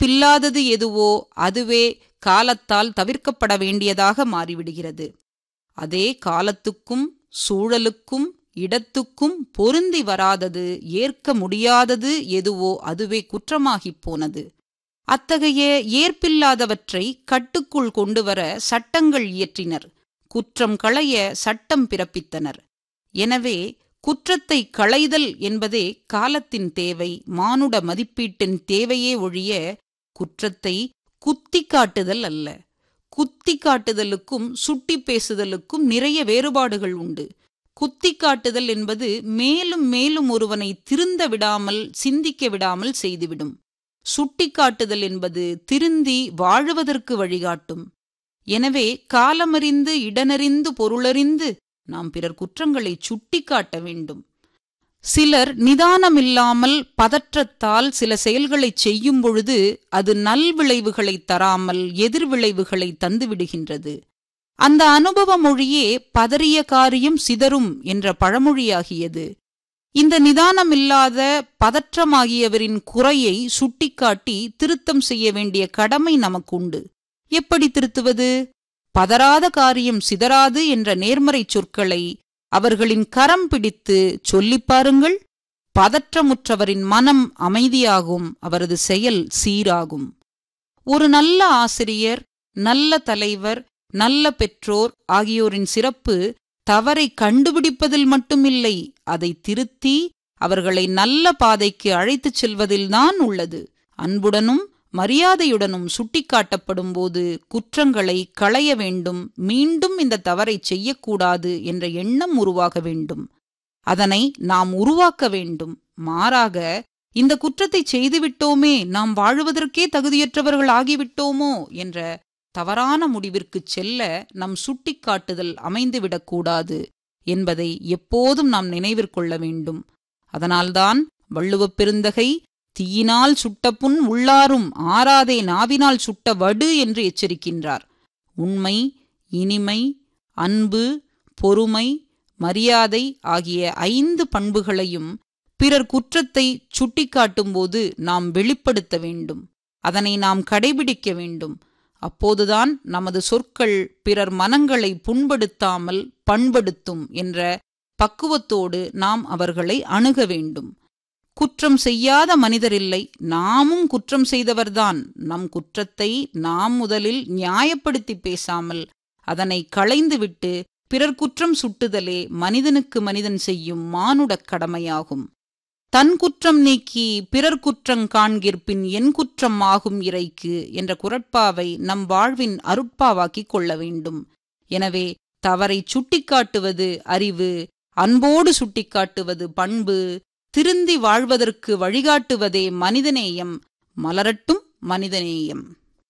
ஏற்பில்லாதது எதுவோ அதுவே காலத்தால் தவிர்க்கப்பட வேண்டியதாக மாறிவிடுகிறது அதே காலத்துக்கும் சூழலுக்கும் இடத்துக்கும் பொருந்தி வராதது ஏற்க முடியாதது எதுவோ அதுவே குற்றமாகிப் போனது அத்தகைய ஏற்பில்லாதவற்றை கட்டுக்குள் கொண்டுவர சட்டங்கள் இயற்றினர் குற்றம் களைய சட்டம் பிறப்பித்தனர் எனவே குற்றத்தை களைதல் என்பதே காலத்தின் தேவை மானுட மதிப்பீட்டின் தேவையே ஒழிய குற்றத்தை குத்தி காட்டுதல் அல்ல குத்தி காட்டுதலுக்கும் சுட்டி பேசுதலுக்கும் நிறைய வேறுபாடுகள் உண்டு குத்தி காட்டுதல் என்பது மேலும் மேலும் ஒருவனை திருந்த விடாமல் சிந்திக்க விடாமல் செய்துவிடும் சுட்டிக்காட்டுதல் என்பது திருந்தி வாழுவதற்கு வழிகாட்டும் எனவே காலமறிந்து இடனறிந்து பொருளறிந்து நாம் பிறர் குற்றங்களை சுட்டிக்காட்ட வேண்டும் சிலர் நிதானமில்லாமல் பதற்றத்தால் சில செயல்களை செய்யும் பொழுது அது நல்விளைவுகளை தராமல் எதிர்விளைவுகளை தந்துவிடுகின்றது அந்த அனுபவ மொழியே பதறிய காரியம் சிதறும் என்ற பழமொழியாகியது இந்த நிதானமில்லாத பதற்றமாகியவரின் குறையை சுட்டிக்காட்டி திருத்தம் செய்ய வேண்டிய கடமை நமக்குண்டு எப்படி திருத்துவது பதறாத காரியம் சிதறாது என்ற நேர்மறை சொற்களை அவர்களின் கரம் பிடித்து சொல்லிப் பாருங்கள் பதற்றமுற்றவரின் மனம் அமைதியாகும் அவரது செயல் சீராகும் ஒரு நல்ல ஆசிரியர் நல்ல தலைவர் நல்ல பெற்றோர் ஆகியோரின் சிறப்பு தவறை கண்டுபிடிப்பதில் மட்டுமில்லை அதை திருத்தி அவர்களை நல்ல பாதைக்கு அழைத்துச் செல்வதில்தான் உள்ளது அன்புடனும் மரியாதையுடனும் சுட்டிக்காட்டப்படும் போது குற்றங்களை களைய வேண்டும் மீண்டும் இந்த தவறை செய்யக்கூடாது என்ற எண்ணம் உருவாக வேண்டும் அதனை நாம் உருவாக்க வேண்டும் மாறாக இந்த குற்றத்தை செய்துவிட்டோமே நாம் வாழுவதற்கே தகுதியற்றவர்கள் ஆகிவிட்டோமோ என்ற தவறான முடிவிற்கு செல்ல நம் சுட்டிக்காட்டுதல் அமைந்துவிடக்கூடாது என்பதை எப்போதும் நாம் நினைவிற்கொள்ள வேண்டும் அதனால்தான் வள்ளுவப் பெருந்தகை தீயினால் சுட்ட புண் உள்ளாரும் ஆறாதே நாவினால் சுட்ட வடு என்று எச்சரிக்கின்றார் உண்மை இனிமை அன்பு பொறுமை மரியாதை ஆகிய ஐந்து பண்புகளையும் பிறர் குற்றத்தை சுட்டிக்காட்டும்போது நாம் வெளிப்படுத்த வேண்டும் அதனை நாம் கடைபிடிக்க வேண்டும் அப்போதுதான் நமது சொற்கள் பிறர் மனங்களை புண்படுத்தாமல் பண்படுத்தும் என்ற பக்குவத்தோடு நாம் அவர்களை அணுக வேண்டும் குற்றம் செய்யாத மனிதரில்லை நாமும் குற்றம் செய்தவர்தான் நம் குற்றத்தை நாம் முதலில் நியாயப்படுத்தி பேசாமல் அதனை களைந்துவிட்டு பிறர் குற்றம் சுட்டுதலே மனிதனுக்கு மனிதன் செய்யும் மானுடக் கடமையாகும் தன் குற்றம் நீக்கி பிறர் குற்றங் காண்கிற்பின் என் குற்றம் ஆகும் இறைக்கு என்ற குரட்பாவை நம் வாழ்வின் அருட்பாவாக்கிக் கொள்ள வேண்டும் எனவே தவறை சுட்டிக்காட்டுவது அறிவு அன்போடு சுட்டிக்காட்டுவது பண்பு திருந்தி வாழ்வதற்கு வழிகாட்டுவதே மனிதநேயம் மலரட்டும் மனிதநேயம்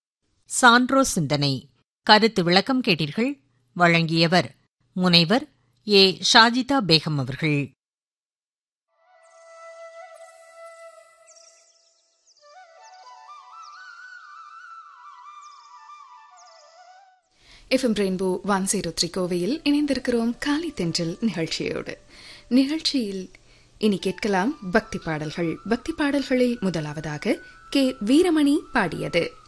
சான்றோ சிந்தனை கருத்து விளக்கம் கேட்டீர்கள் வழங்கியவர் முனைவர் ஏ ஷாஜிதா பேகம் அவர்கள் FM Rainbow one zero three கோவையில் இணைந்திருக்கிறோம் காலி தென்றல் நிகழ்ச்சியோடு நிகழ்ச்சியில் இனி கேட்கலாம் பக்தி பாடல்கள் பக்தி பாடல்களில் முதலாவதாக கே வீரமணி பாடியது